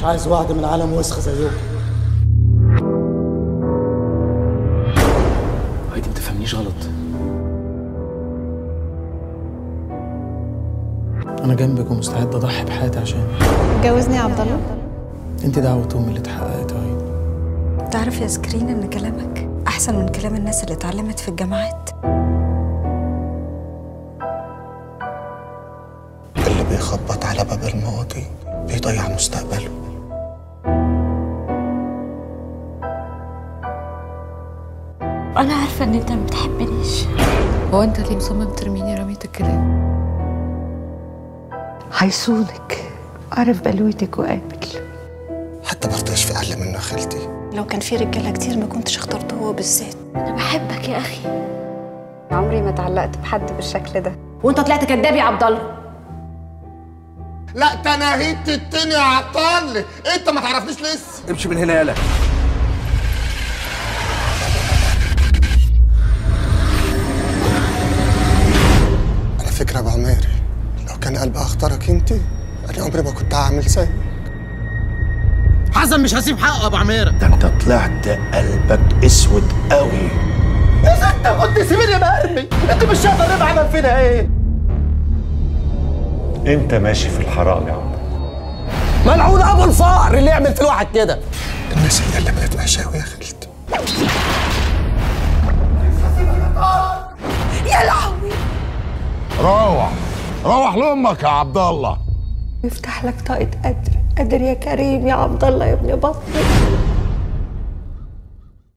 عايز وعد من العالم وسخ زيكم هايدي ما تفهمنيش غلط انا جنبك ومستعد اضحي بحياتي عشان اتجوزني يا عبد الله انت دعوة امي اللي اتحققت يا هايدي تعرف يا سكرين ان كلامك احسن من كلام الناس اللي اتعلمت في الجامعات اللي بيخبط على باب الماضي بيضيع مستقبله انا عارفه ان انت ما بتحبنيش هو انت ليه مصمم ترميني رميتك كده هيصونك عارف بلوتك وقابل حتى برضاش في أقل منه خالتي لو كان في رجاله كتير ما كنتش اخترته هو بالذات انا بحبك يا اخي عمري ما اتعلقت بحد بالشكل ده وانت طلعت كداب يا عبد الله لا تناهيت التاني يا عطال انت ما تعرفنيش لسه امشي من هنا يالا على فكرة ابو عميري لو كان قلبي اختارك انت انا عمري ما كنت هعمل زيك حسن مش هسيب حقه يا ابو عميره ده انت طلعت قلبك اسود قوي انت كنت سيبني يا مرمي انت مش شايف الربع عمل فينا ايه انت ماشي في الحرام يا عمر ملعون ابو الفقر اللي يعمل في الواحد كده الناس هي اللي بقت وحشة قوي يا خالتي روح روح لامك يا عبد الله يفتح لك طاقة قدر قادر يا كريم يا عبد الله يا ابن بطني